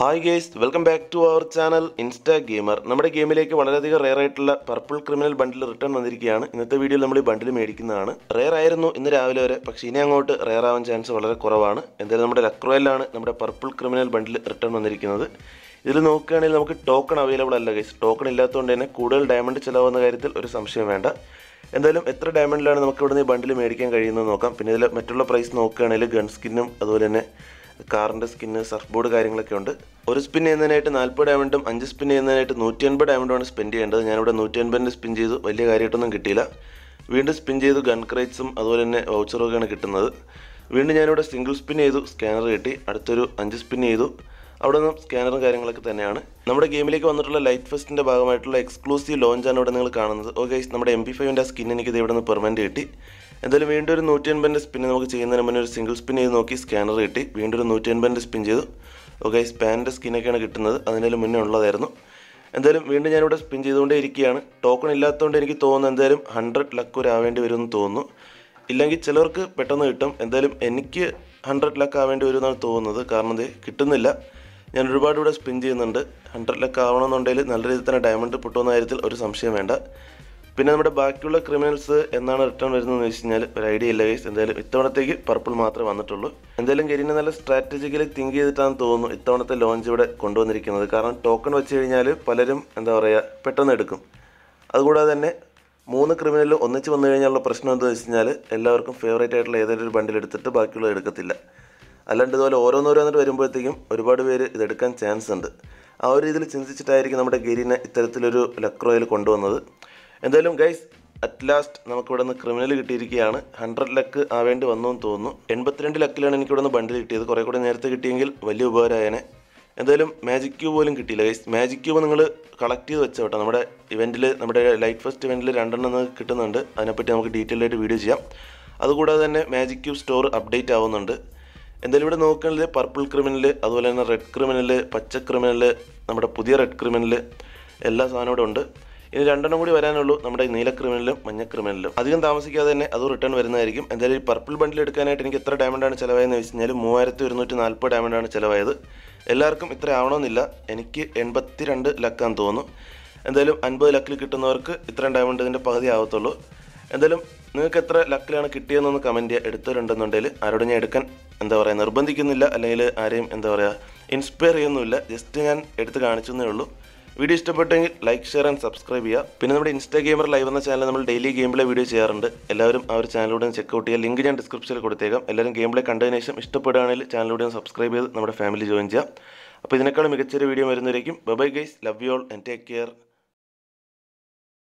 hi guys welcome back to our channel Insta Gamer നമ്മുടെ ഗെയിമിലേക്ക് വളരെയധികം റെയർ ആയിട്ടുള്ള പർപ്പിൾ ക്രിമിനൽ ബണ്ടിൽ റിട്ടേൺ വന്നിരിക്കുകയാണ് ഇന്നത്തെ വീഡിയോയിൽ നമ്മൾ ഈ ബണ്ടിൽ മേടിക്കുന്നതാണ് റെയർ ആയിരുന്നു ഇന്ന് രാവിലെ വരെ പക്ഷേ ഇനി അങ്ങോട്ട് റെയർ ആവാൻ ചാൻസ് വളരെ കുറവാണ് എന്തായാലും നമ്മുടെ ലക്രോയിലാണ് നമ്മുടെ പർപ്പിൾ ക്രിമിനൽ ബണ്ടിൽ റിട്ടേൺ വന്നിരിക്കുന്നത് ഇതിൽ നോക്കുകയാണെങ്കിൽ നമുക്ക് ടോക്കൺ അവൈലബിൾ അല്ല ഗൈസ് ടോക്കൺ ഇല്ലാത്തതുകൊണ്ട് തന്നെ കൂടുതൽ ഡയമണ്ട് ചിലവാകുന്ന കാര്യത്തിൽ ഒരു സംശയം വേണ്ട എന്തായാലും എത്ര ഡയമണ്ടിലാണ് നമുക്ക് ഇവിടുന്ന് ഈ ബണ്ടിൽ മേടിക്കാൻ കഴിയുന്നത് നോക്കാം പിന്നെ ഇതിൽ മറ്റുള്ള പ്രൈസ് നോക്കുകയാണെങ്കിൽ ഗൺ സ്കിന്നും അതുപോലെ തന്നെ കാറിൻ്റെ സ്കിന്ന് സർഫ് ബോർഡ് കാര്യങ്ങളൊക്കെ ഉണ്ട് ഒരു സ്പിൻ ചെയ്യുന്നതിനായിട്ട് നാൽപ്പത് ഡയമണ്ടും അഞ്ച് സ്പിൻ ചെയ്യുന്നതിനായിട്ട് നൂറ്റി അൻപത് ഡയമണ്ടുമാണ് സ്പെൻഡ് ചെയ്യേണ്ടത് ഞാനിവിടെ നൂറ്റി അൻപതിൻ്റെ സ്പിൻ ചെയ്തു വലിയ കാര്യമായിട്ടൊന്നും കിട്ടിയില്ല വീണ്ടും സ്പിൻ ചെയ്തു ഗൺ ക്രേറ്റ്സും അതുപോലെ തന്നെ വൗച്ചറൊക്കെയാണ് കിട്ടുന്നത് വീണ്ടും ഞാനിവിടെ സിംഗിൾ സ്പിൻ ചെയ്തു സ്കാനർ കിട്ടി അടുത്തൊരു അഞ്ച് സ്പിൻ ചെയ്തു അവിടെ നിന്നും സ്കാനറും കാര്യങ്ങളൊക്കെ തന്നെയാണ് നമ്മുടെ ഗെയിമിലേക്ക് വന്നിട്ടുള്ള ലൈറ്റ് ഫെസ്റ്റിൻ്റെ ഭാഗമായിട്ടുള്ള എക്സ്ക്ലൂസീവ് ലോഞ്ചാണ് ഇവിടെ നിങ്ങൾ കാണുന്നത് ഓക്കെ നമ്മുടെ എം പി ഫൈവിൻ്റെ സ്കിൻ എനിക്ക് ഇത് ഇവിടെ നിന്ന് പെർമനൻറ്റ് കിട്ടി എന്തായാലും വീണ്ടും ഒരു നൂറ്റി അൻപതിൻ്റെ സ്പിൻ നമുക്ക് ചെയ്യുന്നതിന് മുന്നേ ഒരു സിംഗിൾ സ്പിൻ ചെയ്ത് നോക്കി സ്കാനർ കിട്ടി വീണ്ടും ഒരു നൂറ്റി അൻപതിൻ്റെ സ്പിൻ ചെയ്തു ഓക്കെ സ്പാനിൻ്റെ സ്കിന്നൊക്കെയാണ് കിട്ടുന്നത് അതിന് മുന്നേ ഉള്ളതായിരുന്നു എന്തായാലും വീണ്ടും ഞാനിവിടെ സ്പിൻ ചെയ്തുകൊണ്ടേ ഇരിക്കുകയാണ് ടോക്കൺ ഇല്ലാത്തതുകൊണ്ട് എനിക്ക് തോന്നുന്നു എന്തായാലും ഹൺഡ്രഡ് ലക്ക് ഒരു ആവേണ്ടി വരുമെന്ന് തോന്നുന്നു ഇല്ലെങ്കിൽ ചിലർക്ക് പെട്ടെന്ന് കിട്ടും എന്തായാലും എനിക്ക് ഹൺഡ്രഡ് ലക്ക് ആവേണ്ടി വരുമെന്നാണ് തോന്നുന്നത് കാരണം ഇത് കിട്ടുന്നില്ല ഞാൻ ഒരുപാട് ഇവിടെ സ്പിൻ ചെയ്യുന്നുണ്ട് ഹൺഡ്രഡ് ലക്ക് ആവണമെന്നുണ്ടെങ്കിൽ നല്ല രീതിയിൽ തന്നെ ഡയമണ്ട് പൊട്ടുന്ന കാര്യത്തിൽ ഒരു സംശയം വേണ്ട പിന്നെ നമ്മുടെ ബാക്കിയുള്ള ക്രിമിനൽസ് എന്നാണ് റിട്ടേൺ വരുന്നതെന്ന് വെച്ച് കഴിഞ്ഞാൽ ഒരു ഐഡിയ ഇല്ല ഗൈസ് എന്തായാലും ഇത്തവണത്തേക്ക് പർപ്പിൾ മാത്രമേ വന്നിട്ടുള്ളൂ എന്തായാലും ഗരീനെ നല്ല സ്ട്രാറ്റജിക്കലി തിങ്ക് ചെയ്തിട്ടാണ് തോന്നുന്നു ഇത്തവണത്തെ ലോഞ്ച് ഇവിടെ കൊണ്ടുവന്നിരിക്കുന്നത് കാരണം ടോക്കൺ വെച്ച് കഴിഞ്ഞാൽ പലരും എന്താ പറയുക പെട്ടെന്ന് എടുക്കും അതുകൂടാതെ തന്നെ മൂന്ന് ക്രിമിനൽ ഒന്നിച്ച് വന്നു കഴിഞ്ഞാലുള്ള പ്രശ്നം എന്താണെന്ന് വെച്ച് കഴിഞ്ഞാൽ എല്ലാവർക്കും ഫേവറേറ്റ് ആയിട്ടുള്ള ഏതെങ്കിലും ഒരു ബണ്ടിൽ എടുത്തിട്ട് ബാക്കിയുള്ളത് എടുക്കത്തില്ല അല്ലാണ്ട് ഇതുപോലെ ഓരോന്നോരോന്നിട്ട് വരുമ്പോഴത്തേക്കും ഒരുപാട് പേര് ഇതെടുക്കാൻ ചാൻസ് ഉണ്ട് ആ ഒരു രീതിയിൽ ചിന്തിച്ചിട്ടായിരിക്കും നമ്മുടെ ഗരീനെ ഇത്തരത്തിലൊരു ലക്രോയിൽ കൊണ്ടുവന്നത് എന്തായാലും ഗൈസ് അറ്റ് ലാസ്റ്റ് നമുക്ക് ഇവിടെ നിന്ന് ക്രിമിനൽ കിട്ടിയിരിക്കുകയാണ് ഹൺഡ്രഡ് ലക്ക് ആവേണ്ടി വന്നു എന്ന് തോന്നുന്നു എൺപത്തിരണ്ട് ലക്കിലാണ് എനിക്ക് ഇവിടെ നിന്ന് ബണ്ടിൽ കിട്ടിയത് കുറേ കൂടെ നേരത്തെ കിട്ടിയെങ്കിൽ വലിയ ഉപകാരമായേനെ എന്തായാലും മാജിക് ക്യൂബ് പോലും കിട്ടിയില്ല ഗൈസ് മാജിക് ക്യൂബ് നിങ്ങൾ കളക്ട് ചെയ്ത് വെച്ചോ കേട്ടോ നമ്മുടെ ഇവൻറ്റിൽ നമ്മുടെ ലൈറ്റ് ഫസ്റ്റ് ഇവൻറ്റിൽ രണ്ടെണ്ണം നിങ്ങൾക്ക് കിട്ടുന്നുണ്ട് അതിനെപ്പറ്റി നമുക്ക് ഡീറ്റെയിൽ ആയിട്ട് വീഡിയോ ചെയ്യാം അതുകൂടാതെ തന്നെ മാജിക് ക്യൂബ് സ്റ്റോർ അപ്ഡേറ്റ് ആവുന്നുണ്ട് എന്തായാലും ഇവിടെ നോക്കുകയാണെങ്കിൽ പർപ്പിൾ ക്രിമിനൽ അതുപോലെ തന്നെ റെഡ് ക്രിമിനൽ പച്ച ക്രിമിനൽ നമ്മുടെ പുതിയ റെഡ് ക്രിമിനൽ എല്ലാ സാധനവും ഇവിടെ ഉണ്ട് ഇനി രണ്ടെണ്ണം കൂടി വരാനുള്ളൂ നമ്മുടെ നീല ക്രിമിനലും മഞ്ഞ ക്രിമിനലും അധികം താമസിക്കാതെ തന്നെ അത് റിട്ടേൺ വരുന്നതായിരിക്കും എന്തായാലും ഈ പർപ്പിൾ ബണ്ടിൽ എടുക്കാനായിട്ട് എനിക്ക് എത്ര ഡയമണ്ടാണ് ചിലവായെന്ന് വെച്ച് കഴിഞ്ഞാൽ മൂവായിരത്തി ഒരുന്നൂറ്റി നാൽപ്പത് ഡയമണ്ടാണ് ചിലവായത് എല്ലാവർക്കും ഇത്ര ആവണമെന്നില്ല എനിക്ക് എൺപത്തി രണ്ട് ലക്കാന്ന് തോന്നുന്നു എന്തായാലും അൻപത് ലക്കിൽ കിട്ടുന്നവർക്ക് ഇത്രയും ഡയമണ്ട് ഇതിൻ്റെ പകുതി ആവത്തുള്ളൂ എന്തായാലും നിങ്ങൾക്ക് എത്ര ലക്കിലാണ് കിട്ടിയതെന്നൊന്ന് കമൻറ്റ് ചെയ്യുക എടുത്തവരുണ്ടെന്നുണ്ടെങ്കിൽ ആരോടും ഞാൻ എടുക്കാൻ എന്താ പറയുക നിർബന്ധിക്കുന്നില്ല അല്ലെങ്കിൽ ആരെയും എന്താ പറയുക ഇൻസ്പയർ ചെയ്യുന്നില്ല ജസ്റ്റ് ഞാൻ എടുത്ത് കാണിച്ചെന്നേ ഉള്ളൂ വീഡിയോ ഇഷ്ടപ്പെട്ടെങ്കിൽ ലൈക്ക് ഷെയർ ആൻഡ് സബ്സ്ക്രൈബ് ചെയ്യുക പിന്നെ നമ്മുടെ ഇൻസ്റ്റാ ഗെയിമർ ലൈവ് എന്ന ചാനൽ നമ്മൾ ഡെയിലി ഗെയിം പ്ലേ വീഡിയോ ചെയ്യാറുണ്ട് എല്ലാവരും ആ ഒരു ചാനലിലൂടെ ചെക്ക് ഔട്ട് ചെയ്യുക ലിങ്ക് ഞാൻ ഡിസ്ക്രിപ്ഷനിൽ കൊടുത്തേക്കാം എല്ലാവരും ഗെയിം പ്ലേ കണ്ടതിന് ശേഷം ഇഷ്ടപ്പെടുകയാണെങ്കിൽ ചാനലിലൂടെ സബ്സ്ക്രൈബ് ചെയ്ത് നമ്മുടെ ഫാമിലി ജോയിൻ ചെയ്യാം അപ്പോൾ ഇതിനേക്കാളും മികച്ചൊരു വീഡിയോ വരുന്നവരേക്കും bye guys love you all and take care